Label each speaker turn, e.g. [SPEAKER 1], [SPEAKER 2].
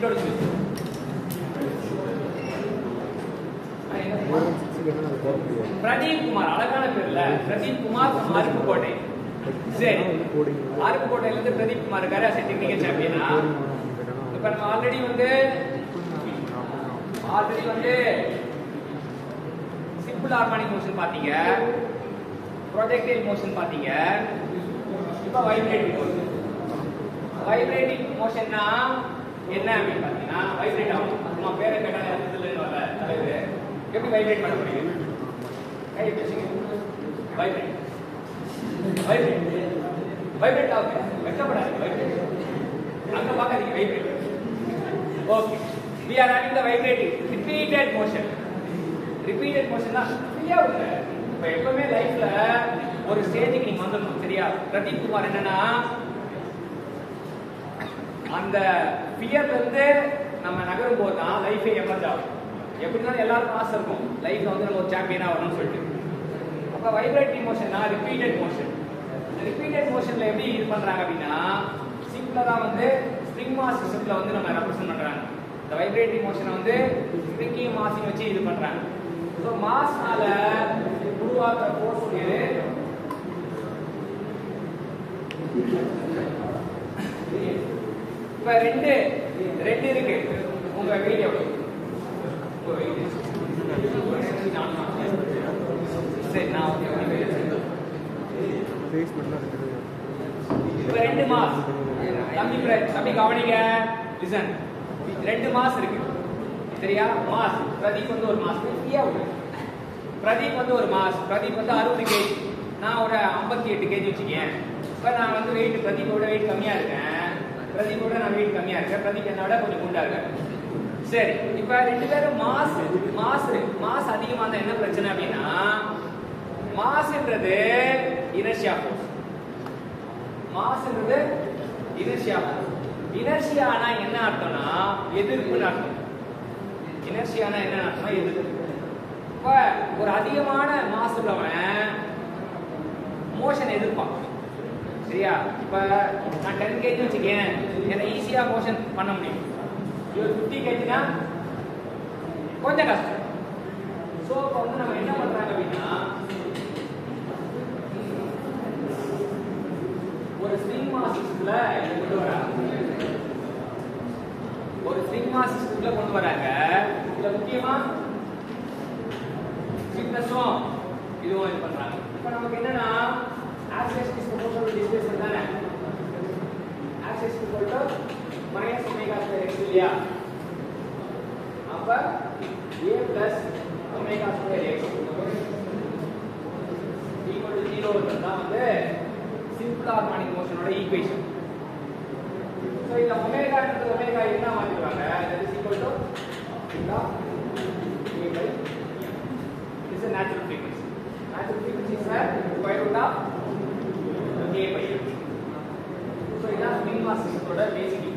[SPEAKER 1] Introduce Pradeep Kumar அழகான பேர்ல Pradeep Kumar from Aruppukottai சரி அருப்புக்கோட்டையில இருந்து பிரதீப் குமார் இருக்காரு அஸ் டெக்னிக்கல் சாம்பியனா இப்ப நம்ம ஆல்ரெடி வந்து ஆல்ரெடி வந்து சிம்பிள் ஹார்மோனிக் மோஷன் பாத்தீங்க ப்ரொஜெக்டைல் மோஷன் பாத்தீங்க இப்போ வைப்ரேட்டிங் மோஷன் வைப்ரேட்டிங் மோஷன்னா என்ன அப்படின்னு பாத்தீங்கன்னா வைப்ரேட் ஆகும் சும்மா பேரை கேட்டா இதுல வரல தலைவர் எப்படி வைப்ரேட் பண்ண முடியும் கை பேசுங்க வைப்ரேட் வைப்ரேட் வைப்ரேட் ஆகும் வெட்டப்படாது வைப்ரேட் அங்க பார்க்காதீங்க vibrate okay we are having the vibrating repeated motion repeated motion தான் ஃப்ரீயா விடுங்க இப்போ எப்பவுமே லைஃப்ல ஒரு ஸ்டேஜுக்கு நீங்க வந்துடணும் சரியா பிரதீப் குமார் என்னன்னா அந்த ஃபியர்ல இருந்து நம்ம நகரும் போது தான் லைஃபே எமர்ஜ் ஆகும் எப்படி இருந்தாலும் எல்லாருக்கும் ஆசை இருக்கும் லைஃப்ல வந்து நம்ம ஒரு சாம்பியனா வரணும்னு சொல்லிட்டு அப்ப வைப்ரேட்டிங் மோஷன்னா ரிப்பீட்டட் மோஷன் ரிப்பீட்டட் மோஷன்ல எப்படி இது பண்றாங்க அப்படின்னா சிம்பிளா தான் வந்து ஸ்ப்ரிங் மாஸ் சிஸ்டம்ல வந்து நம்ம ரெப்ரசென்ட் பண்றாங்க இந்த வைப்ரேட்டிங் மோஷனை வந்து ஸ்ப்ரிங்கையும் மாஸையும் வச்சு இது பண்றாங்க ஸோ மாஸ்னால உருவாக்குற ஃபோர்ஸ் பேரு இப்ப ரெண்டு ரெண்டு இருக்கு உங்க வீடியோ சரி நான் okay. இப்ப ரெண்டு மாஸ் தம்பி பிர- தம்பி கவனிங்க லிசன் ரெண்டு மாஸ் இருக்கு சரியா மாஸ் பிரதீப் வந்து ஒரு மாஸ் ஃப்ரீயா விடு பிரதீப் வந்து ஒரு மாஸ் பிரதீப் வந்து அறுபது கேஜி நான் ஒரு ஐம்பத்தி எட்டு கேஜி வச்சுக்கேன் இப்போ நான் வந்து வெயிட் பிரதீப்போட வெயிட் கம்மியா இருக்கேன் பிரதீப்போட நான் வெயிட் கம்மியா இருக்கேன் பிரதீப் என்னை விட கொஞ்சம் குண்டா இருக்காரு சரி இப்போ ரெண்டு பேரும் மாஸ் மாஸ் மாஸ் அதிகமா இருந்தா என்ன பிரச்சனை அப்படின்னா மாஸ்ன்றது இனர்ஷியா ஃபோர்ஸ் மாஸ்ன்றது இனர்ஷியா இனர்ஷியானா என்ன அர்த்தம்னா எதிர்ப்புன்னு அர்த்தம் இனர்ஷியானா என்ன அர்த்தம்னா எதிர்ப்பு இப்ப ஒரு அதிகமான மாஸ் உள்ளவன் மோஷன் எதிர்ப்பான் சரியா இப்ப நான் டென் கேஜி வச்சுக்கேன் என்ன ஈஸியா மோஷன் பண்ண முடியும் இது ஃபிஃப்டி கேஜினா கொஞ்சம் கஷ்டம் ஸோ இப்போ வந்து நம்ம என்ன பண்றாங்க அப்படின்னா ஒரு ஸ்ட்ரிங் மாஸ் சிஸ்டத்துல இதை கொண்டு வராங்க ஒரு ஸ்ட்ரிங் மாஸ் சிஸ்டத்துல கொண்டு வராங்க இதுல முக்கியமா ஸ்டிஃப்னஸும் இதுவும் இது பண்றாங்க இப்போ நமக்கு என்னன்னா access is proportional to displacement தானே access is equal to minus omega square x இல்லையா அப்ப a plus omega square x equal to zero தான் வந்து சிம்பிள் ஹார்மோனிக் மோஷனோட ஈக்குவேஷன் ஸோ இந்த ஒமேகான்றது ஒமேகா என்ன மாத்திடுவாங்க that is equal to theta a by m is a natural frequency natural frequency is a square root of a by m so இதான் spring mass சிஸ்டத்தோட பேசிக்